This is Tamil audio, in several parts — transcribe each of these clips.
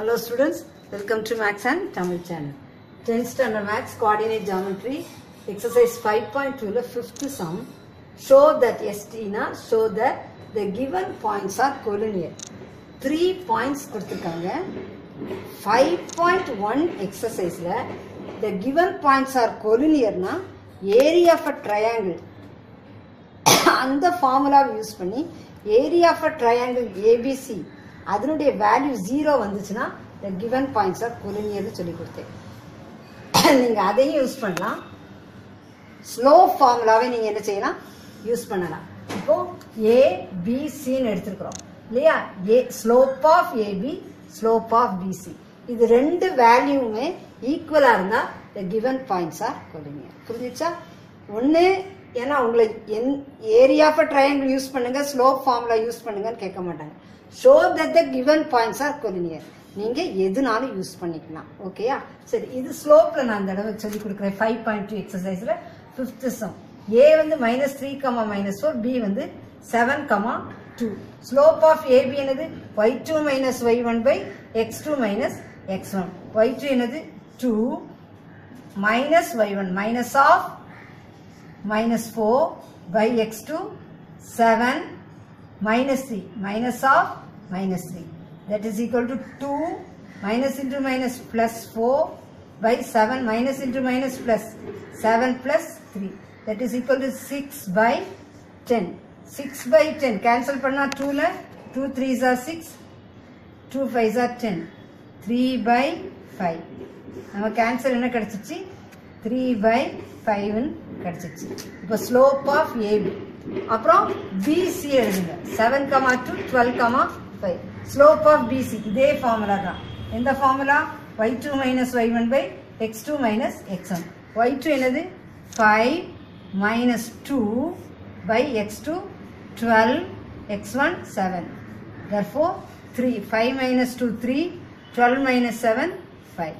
Hello students, welcome to Max and Tamil channel. 10th standard Max coordinate geometry exercise 5.2 ல 5th sum show that STனா show that the given points are collinear. 3 points கொடுத்திருக்காங்க 5.1 exerciseல the given points are collinearனா area of a triangle அந்த ஃபார்முலாவை யூஸ் பண்ணி area of a triangle ABC அதனுடைய வேல்யூ ஜீரோ வந்துச்சுன்னா த கிவன் பாயிண்ட்ஸ் ஆர் கொலினியர்னு சொல்லி கொடுத்தேன் நீங்கள் அதையும் யூஸ் பண்ணலாம் ஸ்லோ ஃபார்முலாவை நீங்கள் என்ன செய்யலாம் யூஸ் பண்ணலாம் இப்போ ஏபிசின்னு எடுத்துருக்குறோம் இல்லையா A slope of AB slope of BC இது ரெண்டு வேல்யூவுமே ஈக்குவலாக இருந்தால் the given points are collinear புரிஞ்சிச்சா ஒன்று ஏன்னா உங்களை என் ஏரியா ஆஃப் ட்ரையாங்கிள் யூஸ் பண்ணுங்க ஸ்லோப் ஃபார்முலா யூஸ் பண்ணுங்கன்னு கேட்க மாட்டாங்க show that the given points are collinear நீங்க எதுனாலும் யூஸ் பண்ணிக்கலாம் ஓகேயா சரி இது ஸ்லோப்ல நான் இந்த தடவை சொல்லி கொடுக்குறேன் ஃபைவ் பாயிண்ட் டூ எக்ஸசைஸ்ல ஃபிஃப்த் சம் ஏ வந்து minus three comma minus four B வந்து seven comma two slope of AB என்னது y two minus y one by x two minus x one y two என்னது two minus y one minus of minus 4 by x2 7 minus 3 minus of minus 3 that is equal to 2 minus into minus plus 4 by 7 minus into minus plus 7 plus 3 that is equal to 6 by 10 6 by 10 cancel பண்ணா 2 ல 2 3s are 6 2 5s are 10 3 by 5 நம்ம கேன்சல் என்ன கிடைச்சிச்சு த்ரீ பை ஃபைவ்னு கிடச்சிச்சு இப்போ ஸ்லோப் ஆஃப் ஏபி அப்புறம் பிசி எழுதுங்க seven comma two twelve comma five slope of BC இதே ஃபார்முலா தான் எந்த formula y two minus y one by x two minus x one y two என்னது five minus two by x two twelve x one seven therefore 3 5 minus 2 3 12 minus 7 5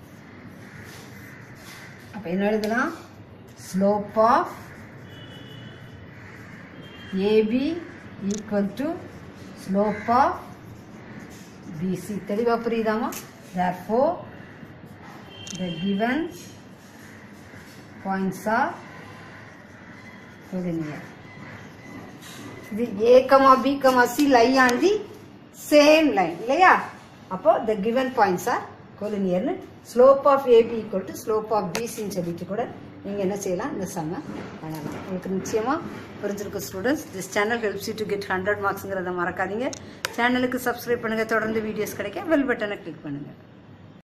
அப்ப என்ன எழுதலாம் slope of AB equal to slope of BC தெளிவா புரியுதாமா therefore the given points are collinear இது A comma B comma C lie on the same line இல்லையா அப்போ த கிவன் பாயிண்ட்ஸ் ஆர் கோலினியர்னு slope of AB equal to slope of பிசின்னு சொல்லிட்டு கூட நீங்கள் என்ன செய்யலாம் இந்த செம்ம பண்ணலாம் உங்களுக்கு நிச்சயமாக புரிஞ்சிருக்கும் students this channel helps you to get hundred மார்க்ஸுங்கிறத மறக்காதீங்க சேனலுக்கு சப்ஸ்கிரைப் பண்ணுங்கள் தொடர்ந்து வீடியோஸ் கிடைக்க பெல் பட்டனை கிளிக் பண்ணுங்கள்